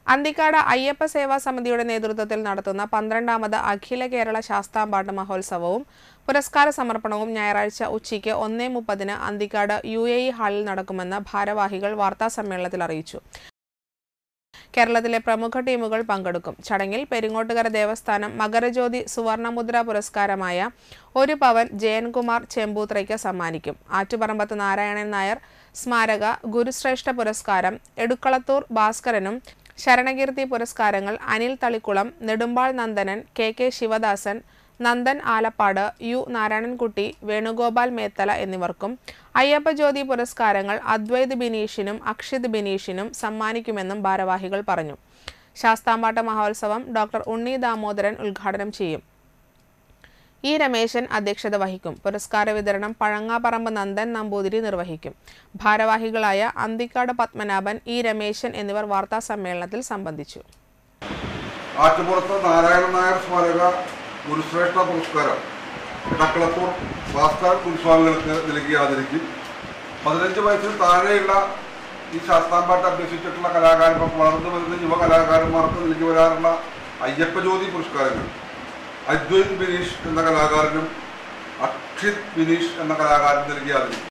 അന്തിക്കാട് അയ്യപ്പ സേവാ സമിതിയുടെ നേതൃത്വത്തിൽ നടത്തുന്ന പന്ത്രണ്ടാമത് അഖില കേരള ശാസ്താംപാട്ട് മഹോത്സവവും പുരസ്കാര സമർപ്പണവും ഞായറാഴ്ച ഉച്ചയ്ക്ക് ഒന്നേ മുപ്പതിന് അന്തിക്കാട് യു എ ഇ ഹാളിൽ നടക്കുമെന്ന് ഭാരവാഹികൾ വാർത്താസമ്മേളനത്തിൽ അറിയിച്ചു കേരളത്തിലെ പ്രമുഖ ടീമുകൾ പങ്കെടുക്കും ചടങ്ങിൽ പെരിങ്ങോട്ടുകര ദേവസ്ഥാനം മകരജ്യോതി സുവർണമുദ്ര പുരസ്കാരമായ ഒരു പവൻ ജയൻകുമാർ ചെമ്പൂത്രയ്ക്ക് സമ്മാനിക്കും ആറ്റുപറമ്പത്ത് നാരായണൻ നായർ സ്മാരക ഗുരുശ്രേഷ്ഠ പുരസ്കാരം എടുക്കളത്തൂർ ഭാസ്കരനും ശരണകീർത്തി പുരസ്കാരങ്ങൾ Anil Thalikkulam Nedumbal Nandanan K K Sivadasan Nandan Alappad U Narayanankutty Venugopal Methala എന്നിവർക്കും അയ്യപ്പജ്യോതി പുരസ്കാരങ്ങൾ അദ്വൈത് ബിനീഷിനും അക്ഷിത് ബിനീഷിനും സമ്മാനിക്കുമെന്നും ഭാരവാഹികൾ പറഞ്ഞു ശാസ്താംപാട്ട മഹോത്സവം ഡോക്ടർ ഉണ്ണി ദാമോദരൻ ഉദ്ഘാടനം ചെയ്യും ഇ രമേശൻ അധ്യക്ഷത വഹിക്കും പുരസ്കാര വിതരണം പഴങ്ങാപ്പറമ്പ് നന്ദൻ നമ്പൂതിരി നിർവഹിക്കും ഭാരവാഹികളായ അന്തിക്കാട് പത്മനാഭൻ ഇ രമേശൻ എന്നിവർ വാർത്താ സമ്മേളനത്തിൽ സംബന്ധിച്ചു ആറ്റുപുറത്ത് നാരായണൻ നായർ സ്മാരക ഗുരുശ്രേഷ്ഠ പുരസ്കാരം ഇടക്കളത്തൂർ ഭാസ്കർ ഗുരുസ്വാമികൾക്ക് നൽകി ആദരിക്കും പതിനഞ്ച് വയസ്സിൽ താഴെയുള്ള ഈ ശാസ്താംപാട്ട് അഭ്യസിച്ചിട്ടുള്ള കലാകാരന്മാർ വളർന്നു വരുന്ന യുവ കലാകാരന്മാർക്ക് നൽകി വരാറുള്ള അയ്യപ്പജ്യോതി പുരസ്കാരങ്ങൾ അദ്വൈത് ബിനീഷ് എന്ന കലാകാരനും അക്ഷിത് ബിനീഷ് എന്ന കലാകാരനും നൽകി ആദരിക്കും